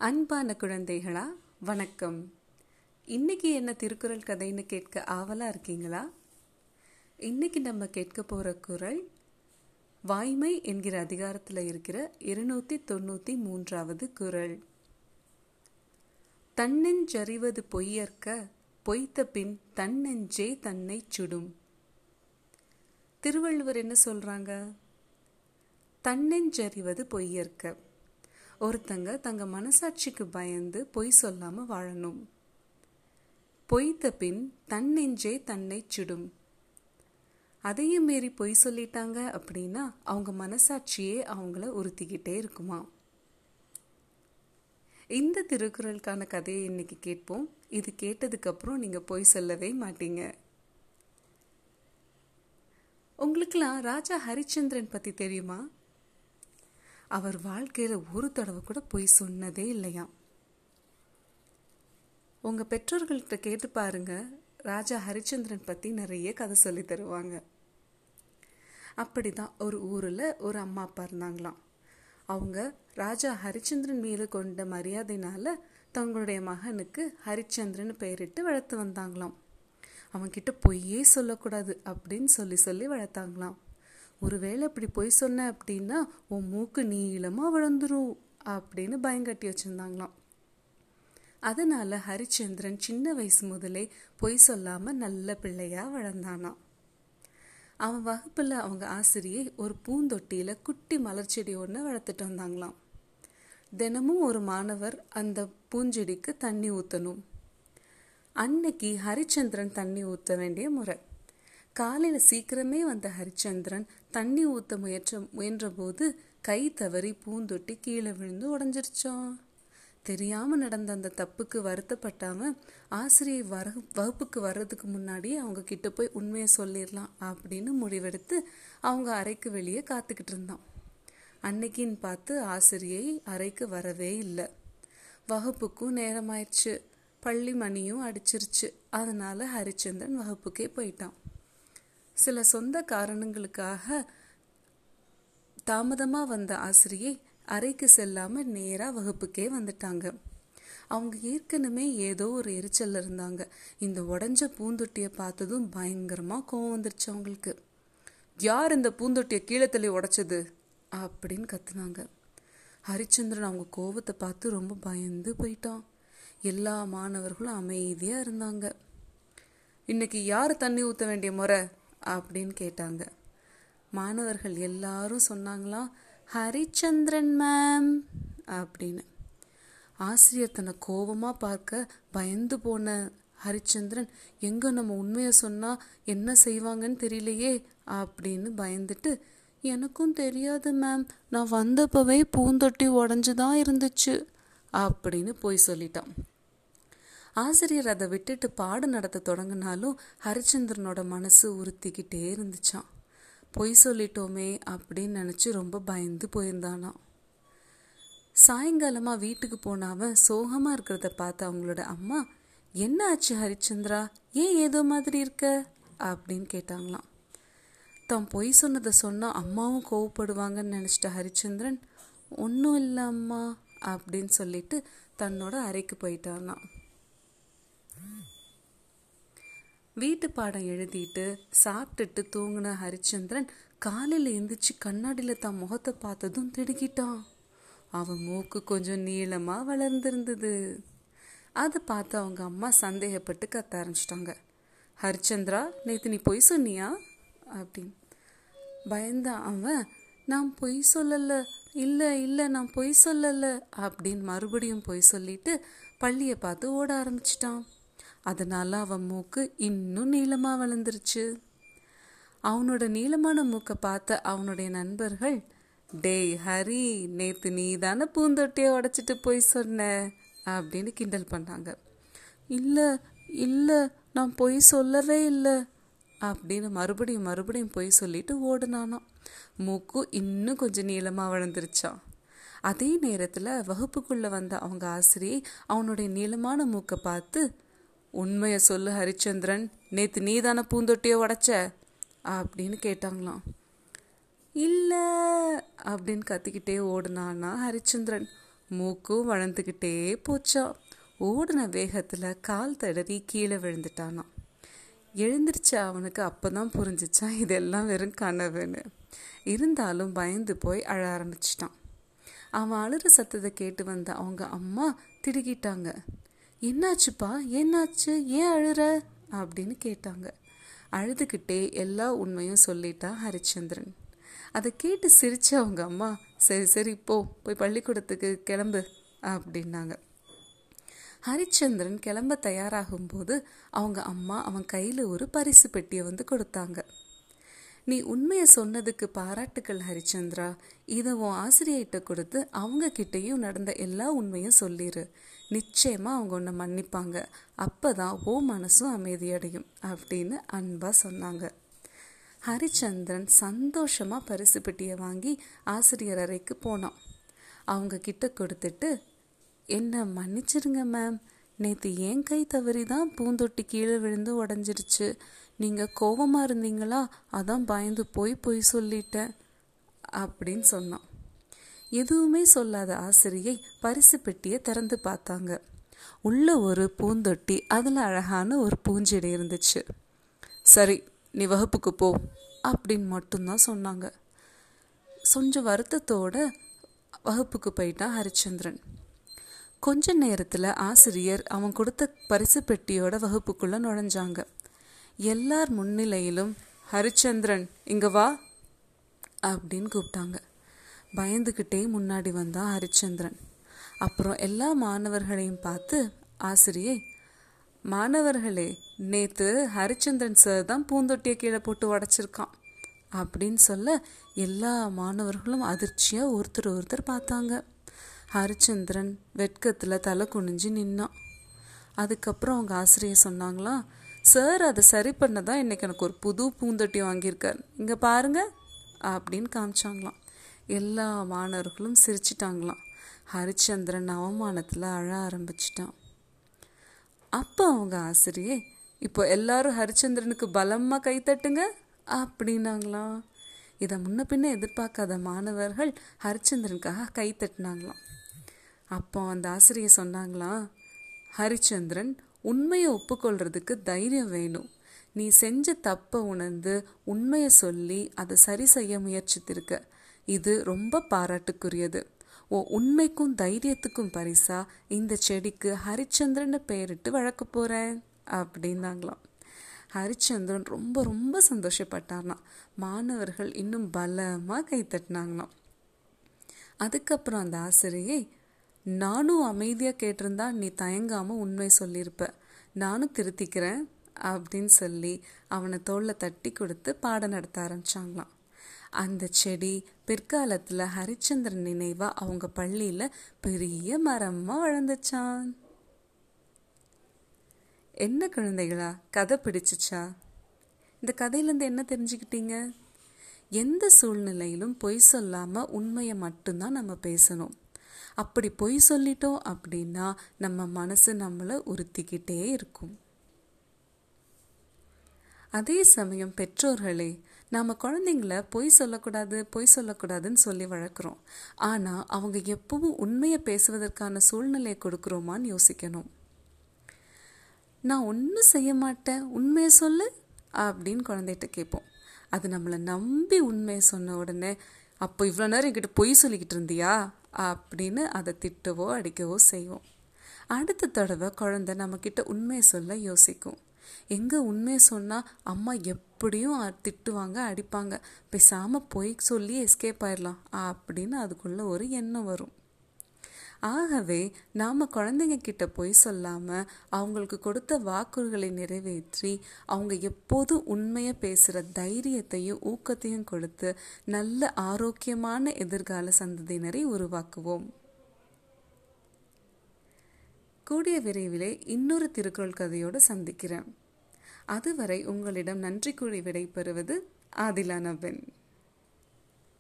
அன்பான குழந்தைகளா வணக்கம் இன்னைக்கு என்ன திருக்குறள் கதைன்னு கேட்க ஆவலா இருக்கீங்களா இன்னைக்கு நம்ம கேட்க போற குறள் வாய்மை என்கிற அதிகாரத்தில் இருக்கிற இருநூத்தி தொண்ணூத்தி மூன்றாவது குறள் தன்னெஞ்சறிவது பொய்யற்க பொய்த்த பின் தன்னெஞ்சே தன்னை சுடும் திருவள்ளுவர் என்ன சொல்றாங்க தன்னெஞ்சறிவது பொய்யற்க ஒருத்தங்க தங்க மனசாட்சிக்கு பயந்து பொய் சொல்லாம வாழணும் பொய்த்த பின் தன்னெஞ்சே தன்னை சுடும் அதையும் மீறி பொய் சொல்லிட்டாங்க அப்படின்னா அவங்க மனசாட்சியே அவங்கள உறுத்திக்கிட்டே இருக்குமா இந்த திருக்குறளுக்கான கதையை இன்னைக்கு கேட்போம் இது கேட்டதுக்கு அப்புறம் நீங்க பொய் சொல்லவே மாட்டீங்க உங்களுக்கெல்லாம் ராஜா ஹரிச்சந்திரன் பத்தி தெரியுமா அவர் வாழ்க்கையில ஒரு தடவை கூட பொய் சொன்னதே இல்லையா உங்க பெற்றோர்கள்ட்ட கேட்டு பாருங்க ராஜா ஹரிச்சந்திரன் பத்தி நிறைய கதை சொல்லி தருவாங்க அப்படிதான் ஒரு ஊர்ல ஒரு அம்மா அப்பா இருந்தாங்களாம் அவங்க ராஜா ஹரிச்சந்திரன் மீது கொண்ட மரியாதைனால தங்களுடைய மகனுக்கு ஹரிச்சந்திரன் பெயரிட்டு வளர்த்து வந்தாங்களாம் அவன்கிட்ட பொய்யே சொல்லக்கூடாது அப்படின்னு சொல்லி சொல்லி வளர்த்தாங்களாம் ஒருவேளை இப்படி பொய் சொன்ன அப்படின்னா உன் மூக்கு நீளமா விழுந்துரும் அப்படின்னு பயங்கட்டி வச்சிருந்தாங்களாம் அதனால ஹரிச்சந்திரன் சின்ன வயசு முதலே பொய் சொல்லாம நல்ல பிள்ளையா வளர்ந்தானாம் அவன் வகுப்புல அவங்க ஆசிரியை ஒரு பூந்தொட்டியில குட்டி மலர் செடி ஒன்று வளர்த்துட்டு வந்தாங்களாம் தினமும் ஒரு மாணவர் அந்த பூஞ்செடிக்கு தண்ணி ஊத்தணும் அன்னைக்கு ஹரிச்சந்திரன் தண்ணி ஊத்த வேண்டிய முறை காலையில சீக்கிரமே வந்த ஹரிச்சந்திரன் தண்ணி ஊத்த முயற்ற முயன்ற போது கை தவறி பூந்தொட்டி கீழே விழுந்து உடஞ்சிருச்சோம் தெரியாம நடந்த அந்த தப்புக்கு வருத்தப்பட்டாம ஆசிரியை வர வகுப்புக்கு வர்றதுக்கு முன்னாடி அவங்க கிட்ட போய் உண்மையை சொல்லிடலாம் அப்படின்னு முடிவெடுத்து அவங்க அறைக்கு வெளியே காத்துக்கிட்டு இருந்தான் அன்னைக்குன்னு பார்த்து ஆசிரியை அறைக்கு வரவே இல்லை வகுப்புக்கும் நேரமாயிடுச்சு பள்ளி மணியும் அடிச்சிருச்சு அதனால ஹரிச்சந்திரன் வகுப்புக்கே போயிட்டான் சில சொந்த காரணங்களுக்காக தாமதமா வந்த ஆசிரியை அறைக்கு செல்லாம நேரா வகுப்புக்கே வந்துட்டாங்க அவங்க ஏற்கனவே ஏதோ ஒரு எரிச்சல்ல இருந்தாங்க இந்த உடஞ்ச பூந்தொட்டிய பார்த்ததும் பயங்கரமா கோவம் வந்துருச்சு அவங்களுக்கு யார் இந்த பூந்தொட்டிய கீழே தள்ளி உடைச்சது அப்படின்னு கத்துனாங்க ஹரிச்சந்திரன் அவங்க கோவத்தை பார்த்து ரொம்ப பயந்து போயிட்டான் எல்லா மாணவர்களும் அமைதியா இருந்தாங்க இன்னைக்கு யார் தண்ணி ஊத்த வேண்டிய முறை அப்படின்னு கேட்டாங்க மாணவர்கள் எல்லாரும் சொன்னாங்களாம் ஹரிச்சந்திரன் மேம் அப்படின்னு ஆசிரியர் தன்னை கோபமா பார்க்க பயந்து போன ஹரிச்சந்திரன் எங்க நம்ம உண்மையை சொன்னா என்ன செய்வாங்கன்னு தெரியலையே அப்படின்னு பயந்துட்டு எனக்கும் தெரியாது மேம் நான் வந்தப்பவே பூந்தொட்டி உடஞ்சுதான் இருந்துச்சு அப்படின்னு போய் சொல்லிட்டான் ஆசிரியர் அதை விட்டுட்டு பாடம் நடத்த தொடங்கினாலும் ஹரிச்சந்திரனோட மனசு உறுத்திக்கிட்டே இருந்துச்சான் பொய் சொல்லிட்டோமே அப்படின்னு நினைச்சு ரொம்ப பயந்து போயிருந்தானாம் சாயங்காலமா வீட்டுக்கு போனாவன் சோகமா இருக்கிறத பார்த்து அவங்களோட அம்மா என்ன ஆச்சு ஹரிச்சந்திரா ஏன் ஏதோ மாதிரி இருக்க அப்படின்னு கேட்டாங்களாம் தான் பொய் சொன்னதை சொன்னா அம்மாவும் கோவப்படுவாங்கன்னு நினைச்சிட்ட ஹரிச்சந்திரன் ஒன்றும் இல்லை அம்மா அப்படின்னு சொல்லிட்டு தன்னோட அறைக்கு போயிட்டானாம் வீட்டு பாடம் எழுதிட்டு சாப்பிட்டுட்டு தூங்கின ஹரிச்சந்திரன் காலையில எந்திரிச்சு கண்ணாடியில தான் முகத்தை பார்த்ததும் திடுக்கிட்டான் அவன் மூக்கு கொஞ்சம் நீளமா வளர்ந்திருந்தது அதை பார்த்து அவங்க அம்மா சந்தேகப்பட்டு கத்த ஆரம்பிச்சிட்டாங்க ஹரிச்சந்திரா நேத்து நீ பொய் சொன்னியா அப்படின்னு பயந்தா அவன் நான் பொய் சொல்லல இல்ல இல்ல நான் பொய் சொல்லல அப்படின்னு மறுபடியும் பொய் சொல்லிட்டு பள்ளியை பார்த்து ஓட ஆரம்பிச்சிட்டான் அதனால அவன் மூக்கு இன்னும் நீளமா வளர்ந்துருச்சு அவனோட நீளமான மூக்கை பார்த்த அவனுடைய நண்பர்கள் டேய் ஹரி நேத்து நீ தானே பூந்தொட்டியை உடைச்சிட்டு போய் சொன்ன அப்படின்னு கிண்டல் பண்ணாங்க இல்ல இல்ல நான் பொய் சொல்லவே இல்லை அப்படின்னு மறுபடியும் மறுபடியும் பொய் சொல்லிட்டு ஓடுனானாம் மூக்கு இன்னும் கொஞ்சம் நீளமா வளர்ந்துருச்சான் அதே நேரத்துல வகுப்புக்குள்ள வந்த அவங்க ஆசிரியை அவனுடைய நீளமான மூக்கை பார்த்து உண்மைய சொல்லு ஹரிச்சந்திரன் நேத்து நீ தானே பூந்தொட்டிய உடைச்ச அப்படின்னு கேட்டாங்களாம் இல்ல அப்படின்னு கத்திக்கிட்டே ஓடுனானா ஹரிச்சந்திரன் மூக்கும் வளர்ந்துக்கிட்டே போச்சா ஓடின வேகத்தில் கால் தடறி கீழே விழுந்துட்டானாம் எழுந்திருச்சு அவனுக்கு அப்பதான் புரிஞ்சிச்சா இதெல்லாம் வெறும் கனவுன்னு இருந்தாலும் பயந்து போய் அழ ஆரம்பிச்சிட்டான் அவன் அழுற சத்தத்தை கேட்டு வந்த அவங்க அம்மா திடுக்கிட்டாங்க என்னாச்சுப்பா என்னாச்சு ஏன் அழுற அப்படின்னு கேட்டாங்க அழுதுகிட்டே எல்லா உண்மையும் சொல்லிட்டான் ஹரிச்சந்திரன் அதை கேட்டு சிரிச்ச அவங்க அம்மா சரி சரி போ போய் பள்ளிக்கூடத்துக்கு கிளம்பு அப்படின்னாங்க ஹரிச்சந்திரன் கிளம்ப தயாராகும்போது அவங்க அம்மா அவன் கையில் ஒரு பரிசு பெட்டியை வந்து கொடுத்தாங்க நீ உண்மையை சொன்னதுக்கு பாராட்டுக்கள் ஹரிச்சந்திரா இதை உன் ஆசிரியர்கிட்ட கொடுத்து அவங்க கிட்டேயும் நடந்த எல்லா உண்மையும் சொல்லிடு நிச்சயமா அவங்க உன்னை மன்னிப்பாங்க அப்பதான் ஓ மனசும் அமைதியடையும் அப்படின்னு அன்பா சொன்னாங்க ஹரிச்சந்திரன் சந்தோஷமா பரிசு பெட்டியை வாங்கி ஆசிரியர் அறைக்கு போனான் அவங்க கிட்ட கொடுத்துட்டு என்ன மன்னிச்சிருங்க மேம் நேற்று ஏன் கை தவறி தான் பூந்தொட்டி கீழே விழுந்து உடஞ்சிருச்சு நீங்கள் கோபமாக இருந்தீங்களா அதான் பயந்து போய் பொய் சொல்லிட்டேன் அப்படின்னு சொன்னான் எதுவுமே சொல்லாத ஆசிரியை பரிசு பெட்டியை திறந்து பார்த்தாங்க உள்ள ஒரு பூந்தொட்டி அதில் அழகான ஒரு பூஞ்செடி இருந்துச்சு சரி நீ வகுப்புக்கு போ அப்படின்னு மட்டும்தான் சொன்னாங்க கொஞ்சம் வருத்தத்தோட வகுப்புக்கு போயிட்டான் ஹரிச்சந்திரன் கொஞ்ச நேரத்தில் ஆசிரியர் அவன் கொடுத்த பரிசு பெட்டியோட வகுப்புக்குள்ள நுழைஞ்சாங்க எல்லார் முன்னிலையிலும் ஹரிச்சந்திரன் இங்க வா அப்படின்னு கூப்பிட்டாங்க பயந்துக்கிட்டே முன்னாடி வந்தான் ஹரிச்சந்திரன் அப்புறம் எல்லா மாணவர்களையும் பார்த்து ஆசிரியை மாணவர்களே நேத்து ஹரிச்சந்திரன் சார் தான் பூந்தொட்டியை கீழே போட்டு உடைச்சிருக்கான் அப்படின்னு சொல்ல எல்லா மாணவர்களும் அதிர்ச்சியா ஒருத்தர் ஒருத்தர் பார்த்தாங்க ஹரிச்சந்திரன் வெட்கத்தில் தலை குனிஞ்சு நின்னான் அதுக்கப்புறம் அவங்க ஆசிரியர் சொன்னாங்களாம் சார் அதை சரி பண்ண தான் இன்னைக்கு எனக்கு ஒரு புது பூந்தொட்டி வாங்கியிருக்கார் இங்கே பாருங்க அப்படின்னு காமிச்சாங்களாம் எல்லா மாணவர்களும் சிரிச்சிட்டாங்களாம் ஹரிச்சந்திரன் அவமானத்தில் அழ ஆரம்பிச்சிட்டான் அப்போ அவங்க ஆசிரியே இப்போ எல்லாரும் ஹரிச்சந்திரனுக்கு பலமா கை தட்டுங்க அப்படின்னாங்களாம் இதை முன்ன பின்ன எதிர்பார்க்காத மாணவர்கள் ஹரிச்சந்திரனுக்காக கை தட்டினாங்களாம் அப்போ அந்த ஆசிரியர் சொன்னாங்களாம் ஹரிச்சந்திரன் உண்மையை ஒப்புக்கொள்றதுக்கு தைரியம் வேணும் நீ செஞ்ச தப்பை உணர்ந்து உண்மையை சொல்லி அதை சரி செய்ய முயற்சித்திருக்க இது ரொம்ப பாராட்டுக்குரியது ஓ உண்மைக்கும் தைரியத்துக்கும் பரிசா இந்த செடிக்கு ஹரிச்சந்திரன் பெயரிட்டு வழக்க போறேன் அப்படின்னாங்களாம் ஹரிச்சந்திரன் ரொம்ப ரொம்ப சந்தோஷப்பட்டார்னாம் மாணவர்கள் இன்னும் பலமா கை தட்டினாங்களாம் அதுக்கப்புறம் அந்த ஆசிரியை நானும் அமைதியா கேட்டிருந்தா நீ தயங்காம உண்மை சொல்லியிருப்ப நானும் திருத்திக்கிறேன் அப்படின்னு சொல்லி அவனை தோல்ல தட்டி கொடுத்து பாடம் நடத்த ஆரம்பிச்சாங்களாம் அந்த செடி பிற்காலத்துல ஹரிச்சந்திரன் நினைவா அவங்க பள்ளியில பெரிய மரமா வளர்ந்துச்சான் என்ன குழந்தைகளா கதை பிடிச்சிச்சா இந்த கதையிலேருந்து என்ன தெரிஞ்சுக்கிட்டீங்க எந்த சூழ்நிலையிலும் பொய் சொல்லாம உண்மையை மட்டும்தான் நம்ம பேசணும் அப்படி பொய் சொல்லிட்டோம் அப்படின்னா நம்ம மனசு நம்மளை உறுத்திக்கிட்டே இருக்கும் அதே சமயம் பெற்றோர்களே நாம குழந்தைங்கள பொய் சொல்லக்கூடாது பொய் சொல்லக்கூடாதுன்னு சொல்லி வளர்க்குறோம் ஆனா அவங்க எப்பவும் உண்மையை பேசுவதற்கான சூழ்நிலையை கொடுக்குறோமான்னு யோசிக்கணும் நான் ஒன்றும் செய்ய மாட்டேன் உண்மையை சொல்லு அப்படின்னு குழந்தைகிட்ட கேட்போம் அது நம்மளை நம்பி உண்மையை சொன்ன உடனே அப்போ இவ்வளோ நேரம் என்கிட்ட பொய் சொல்லிக்கிட்டு இருந்தியா அப்படின்னு அதை திட்டவோ அடிக்கவோ செய்வோம் அடுத்த தடவை குழந்தை நம்மக்கிட்ட உண்மையை சொல்ல யோசிக்கும் எங்க உண்மையை சொன்னா அம்மா எப்படியும் திட்டுவாங்க அடிப்பாங்க பேசாம பொய் சொல்லி எஸ்கேப் ஆயிடலாம் அப்படின்னு அதுக்குள்ள ஒரு எண்ணம் வரும் ஆகவே நாம குழந்தைங்க கிட்ட பொய் சொல்லாம அவங்களுக்கு கொடுத்த வாக்குறுதிகளை நிறைவேற்றி அவங்க எப்போதும் உண்மையை பேசுற தைரியத்தையும் ஊக்கத்தையும் கொடுத்து நல்ல ஆரோக்கியமான எதிர்கால சந்ததியினரை உருவாக்குவோம் கூடிய விரைவிலே இன்னொரு திருக்குறள் கதையோடு சந்திக்கிறேன் அதுவரை உங்களிடம் நன்றி கூறி விடைபெறுவது ஆதிலானவன்